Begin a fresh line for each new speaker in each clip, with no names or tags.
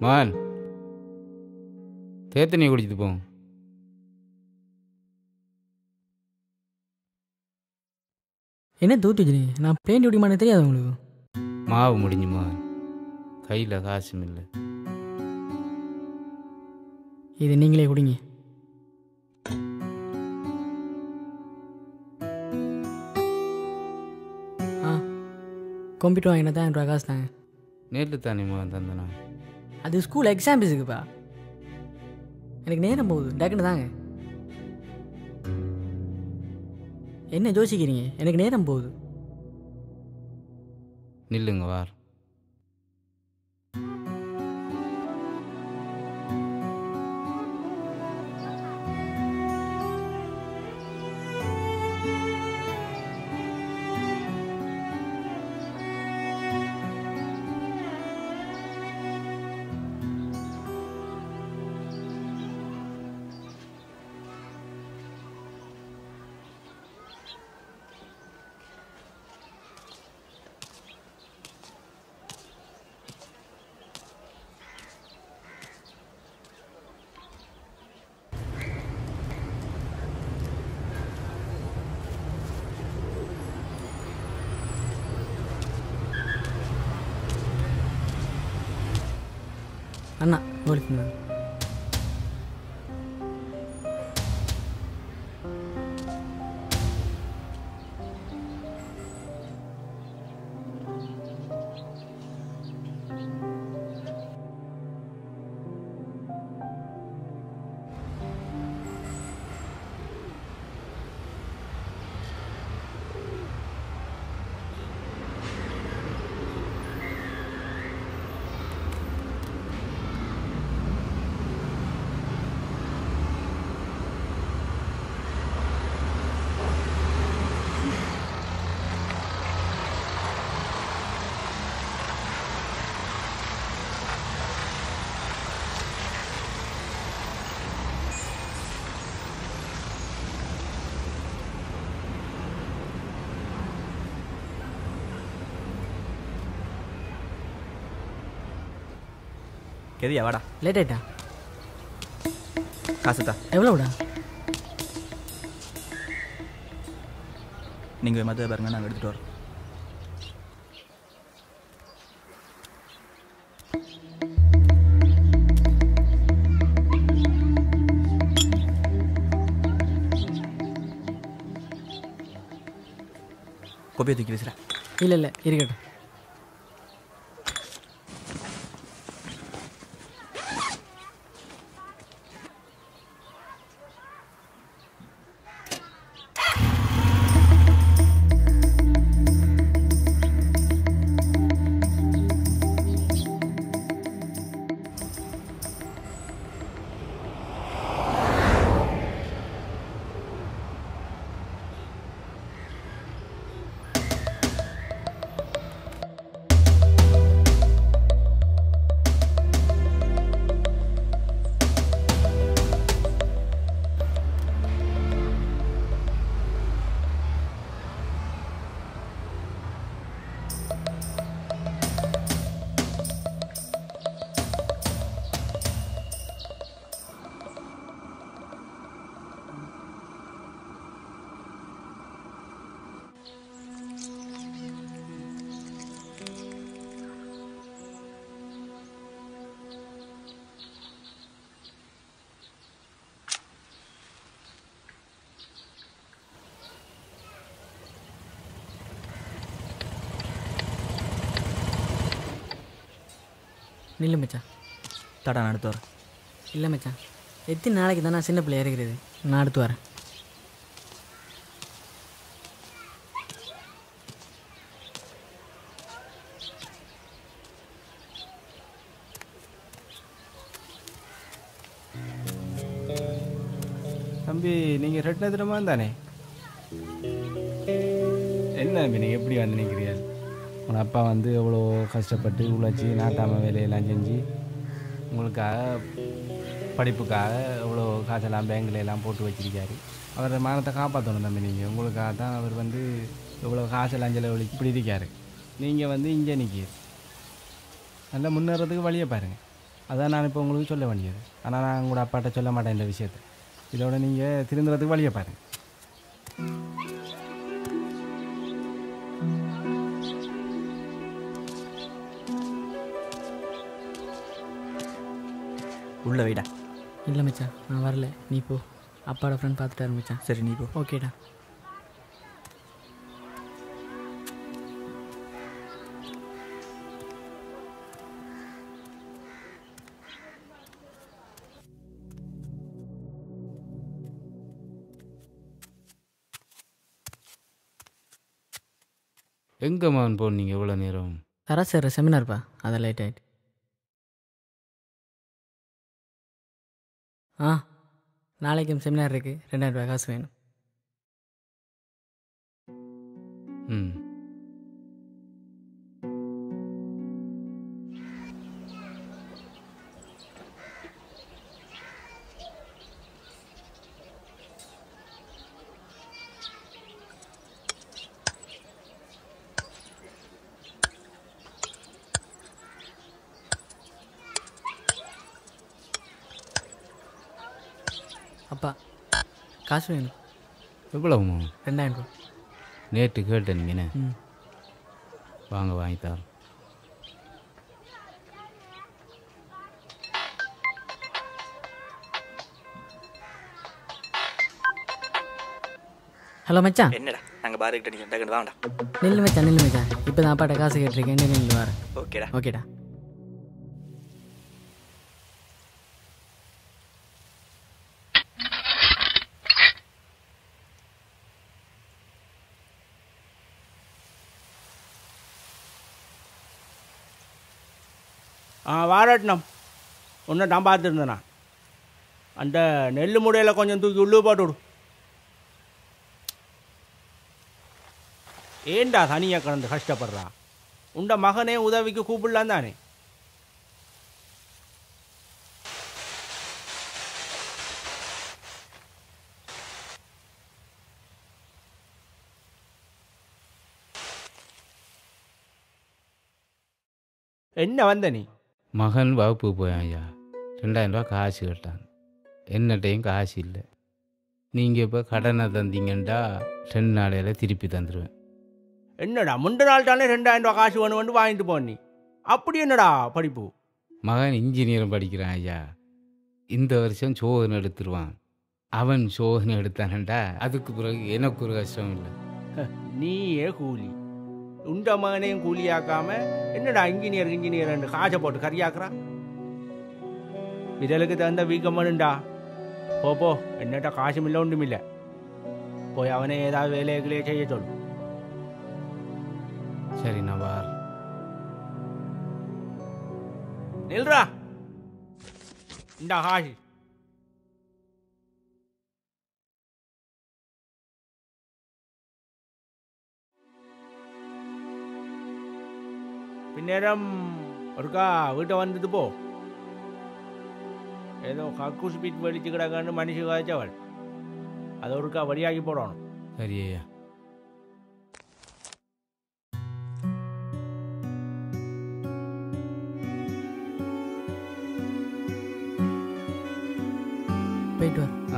மான் தேத்தனியை குடிச்சிட்டு போங்க
என்ன தூத்தி வச்சுருங்க நான் பிளேன் டியூட்டி பண்ண தெரியாது உங்களுக்கு
மாவு முடிஞ்சு மான் கையில் காசும் இல்லை
இது நீங்களே குடிங்க ஆ கம்ப்யூட்டர் வாங்கினா தான் என் ரூபா காசு தாங்க
நேற்று தானே மான் தந்தனா
அது ஸ்கூல் எக்ஸாம் ஃபீஸுக்குப்பா எனக்கு நேரம் போகுது டக்குன்னு தாங்க என்ன யோசிக்கிறீங்க எனக்கு நேரம் போகுது
நில்லுங்க வார்
அண்ணா கோலிக்கு
கெதியா வாடா
லேட் ஆயிட்டா
காசுத்தா
எவ்வளோடா
நீங்கள் மதுரை பாருங்க நாங்கள் எடுத்துகிட்டு வரோம் கோப்பையை தூக்கி வீசுகிறேன்
இல்லை இல்லை இருக்கட்டும் நில்லு மச்சான்
தடா நான் எடுத்து வரேன்
இல்லை மச்சான் எத்தனை நாளைக்கு தானே சின்ன பிள்ளை இறங்குறது நான் அடுத்து வரேன்
தம்பி நீங்கள் ரெட்டினத்திரமா தானே என்ன தம்பி நீங்கள் எப்படி வந்து நிற்கிறீர்கள் உங்கள் அப்பா வந்து எவ்வளோ கஷ்டப்பட்டு உழைச்சி நாட்டாம வேலையெல்லாம் செஞ்சு உங்களுக்காக படிப்புக்காக எவ்வளோ காசெல்லாம் பேங்க்ல எல்லாம் போட்டு வச்சிருக்காரு அவரை மானத்தை காப்பாற்றணும் தம்பி நீங்கள் உங்களுக்காக தான் அவர் வந்து இவ்வளோ காசெல்லாம் செலவழி இப்படி இருக்காரு நீங்கள் வந்து இங்கே நிற்கிறீர் நல்லா முன்னேறதுக்கு வழியை பாருங்கள் அதான் நான் இப்போ உங்களுக்கு சொல்ல வேண்டியது ஆனால் நான் கூட அப்பாட்ட சொல்ல மாட்டேன் இந்த விஷயத்தை இதோட நீங்கள் திருந்துறதுக்கு வழியை பாருங்க
உள்ள வைடா
இல்லை மச்சான் நான் வரல நீ போ அப்பாவோட ஃப்ரெண்ட் பார்த்துட்டாரு மச்சான்
சரி நீ போ
ஓகேடா
எங்கே மகன் போனீங்க இவ்வளோ நேரம்
தரா சார் செமினார்ப்பா அதான் லேட் ஆகிட்டு ஆ நாளைக்கும் செமினார் இருக்குது ரெண்டாயிரம் ரூபாய் காசு வேணும்
ம்
அப்பா காசு வேணும்
எவ்வளவு மகன்
ரெண்டாயிரம் ரூபா
நேற்று கேட்டேன் நீங்கண்ணே
ம்
வாங்க வாங்கி தரோம்
ஹலோ மச்சான்
என்னடா நாங்கள் பாரு கிட்ட நிற்கிறோம் டக்குனு வாங்கடா
நில்லு மச்சான் நில்லு மச்சான் இப்போ தான் அப்பாட்ட காசு கேட்டிருக்கேன் நில்லு வரேன்
ஓகேடா
ஓகேடா
ஆ வாரட்னம் ஒன்று நான் பார்த்துருந்தேன் நான் அந்த நெல் முடையில் கொஞ்சம் தூக்கி உள்ளே போட்டு விடு ஏண்டா தனியாக கிடந்து கஷ்டப்படுறா உண்ட மகனே உதவிக்கு கூப்பிடலாம் தானே என்ன வந்த நீ
மகன் வகுப்பு போயான் ஐயா ரெண்டாயிரம் ரூபா காசு கேட்டான் என்னட்டையும் காசு இல்லை நீங்கள் இப்போ கடனை தந்தீங்கண்டா ரெண்டு நாளையில் திருப்பி தந்துடுவேன்
என்னடா முந்த நாள் தானே ரெண்டாயிரம் ரூபா காசு வேணும் வந்து வாங்கிட்டு போ நீ அப்படி என்னடா படிப்பு
மகன் இன்ஜினியரிங் படிக்கிறான் ஐயா இந்த வருஷம் சோதனை எடுத்துருவான் அவன் சோதனை எடுத்தானண்டா அதுக்கு பிறகு எனக்கு ஒரு கஷ்டம் இல்லை
நீயே கூலி உண்ட மகனையும் கூலியாக்காம என்னடா இன்ஜினியர் இன்ஜினியர் காசை போட்டு கறியாக்குறா விரலுக்கு தகுந்த வீக்கம்மனுண்டா போ போ என்னட்ட காசும் இல்லை ஒன்றும் இல்லை போய் அவனை ஏதாவது வேலைகளே செய்ய சொல்லு
சரி நான் வார்
நில்றா இந்த காசு பின்னேரம் ஒருக்கா வீட்டை வந்துட்டு போ ஏதோ கக்கூஸ் பீட் வெளிச்சு கிடக்கான்னு மனுஷி காய்ச்சவள் அதை ஒருக்கா வழியாகி போடணும்
சரி ஐயா
போயிட்டு வர
ஆ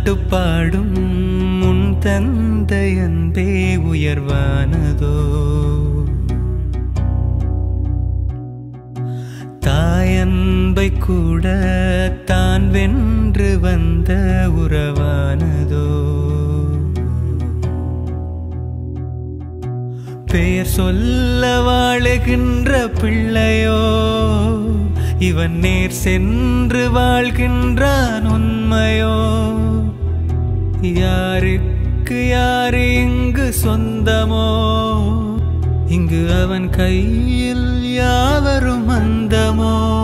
தாலாட்டு பாடும் உன் தந்தை அன்பே உயர்வானதோ தாயன்பை கூட தான் வென்று வந்த உறவானதோ பெயர் சொல்ல வாழுகின்ற பிள்ளையோ இவன் நேர் சென்று வாழ்கின்றான் உண்மையோ யாருக்கு யாரு இங்கு சொந்தமோ இங்கு அவன் கையில் யாவரும் அந்தமோ